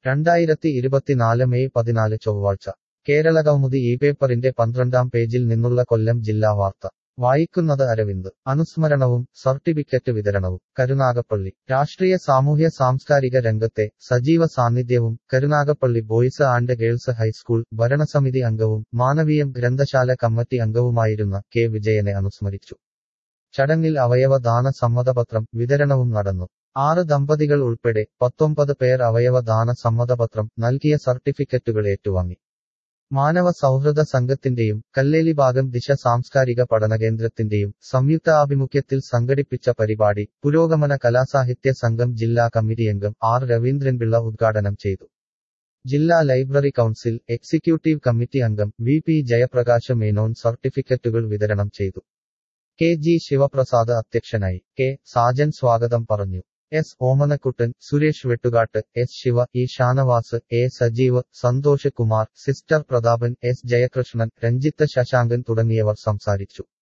രണ്ടായിരത്തി ഇരുപത്തിനാല് മെയ് പതിനാല് ചൊവ്വാഴ്ച കേരള കൗമുദി ഈ പേപ്പറിന്റെ പന്ത്രണ്ടാം പേജിൽ നിന്നുള്ള കൊല്ലം ജില്ലാ വാർത്ത വായിക്കുന്നത് അരവിന്ദ് അനുസ്മരണവും സർട്ടിഫിക്കറ്റ് വിതരണവും കരുനാഗപ്പള്ളി രാഷ്ട്രീയ സാമൂഹ്യ സാംസ്കാരിക രംഗത്തെ സജീവ സാന്നിധ്യവും Karunagappally boys and girls high school ഭരണസമിതി അംഗവും മാനവീയം ഗ്രന്ഥശാല കമ്മിറ്റി അംഗവുമായിരുന്ന കെ വിജയനെ അനുസ്മരിച്ചു ചടങ്ങിൽ അവയവദാന സമ്മതപത്രം വിതരണവും നടന്നു ആറ് ദമ്പതികൾ ഉൾപ്പെടെ പത്തൊമ്പത് പേർ അവയവദാന സമ്മതപത്രം നൽകിയ സർട്ടിഫിക്കറ്റുകൾ ഏറ്റുവാങ്ങി മാനവ സൗഹൃദ സംഘത്തിന്റെയും കല്ലേലി ഭാഗം ദിശ സാംസ്കാരിക പഠനകേന്ദ്രത്തിന്റെയും സംയുക്ത ആഭിമുഖ്യത്തിൽ സംഘടിപ്പിച്ച പരിപാടി പുരോഗമന കലാസാഹിത്യ സംഘം ജില്ലാ കമ്മിറ്റി അംഗം ആർ രവീന്ദ്രൻപിള്ള ഉദ്ഘാടനം ചെയ്തു ജില്ലാ ലൈബ്രറി കൗൺസിൽ എക്സിക്യൂട്ടീവ് കമ്മിറ്റി അംഗം വി പി ജയപ്രകാശ മേനോൻ സർട്ടിഫിക്കറ്റുകൾ വിതരണം ചെയ്തു കെ ജി ശിവപ്രസാദ് അധ്യക്ഷനായി കെ സാജൻ സ്വാഗതം പറഞ്ഞു S Omanakuttan Suresh Vettukattu S Siva E Shanavas A Sajeev Santhosh Kumar sister Prathapan S Jayakrishnan Ranjith Sasankan തുടങ്ങിയവർ സംസാരിച്ചു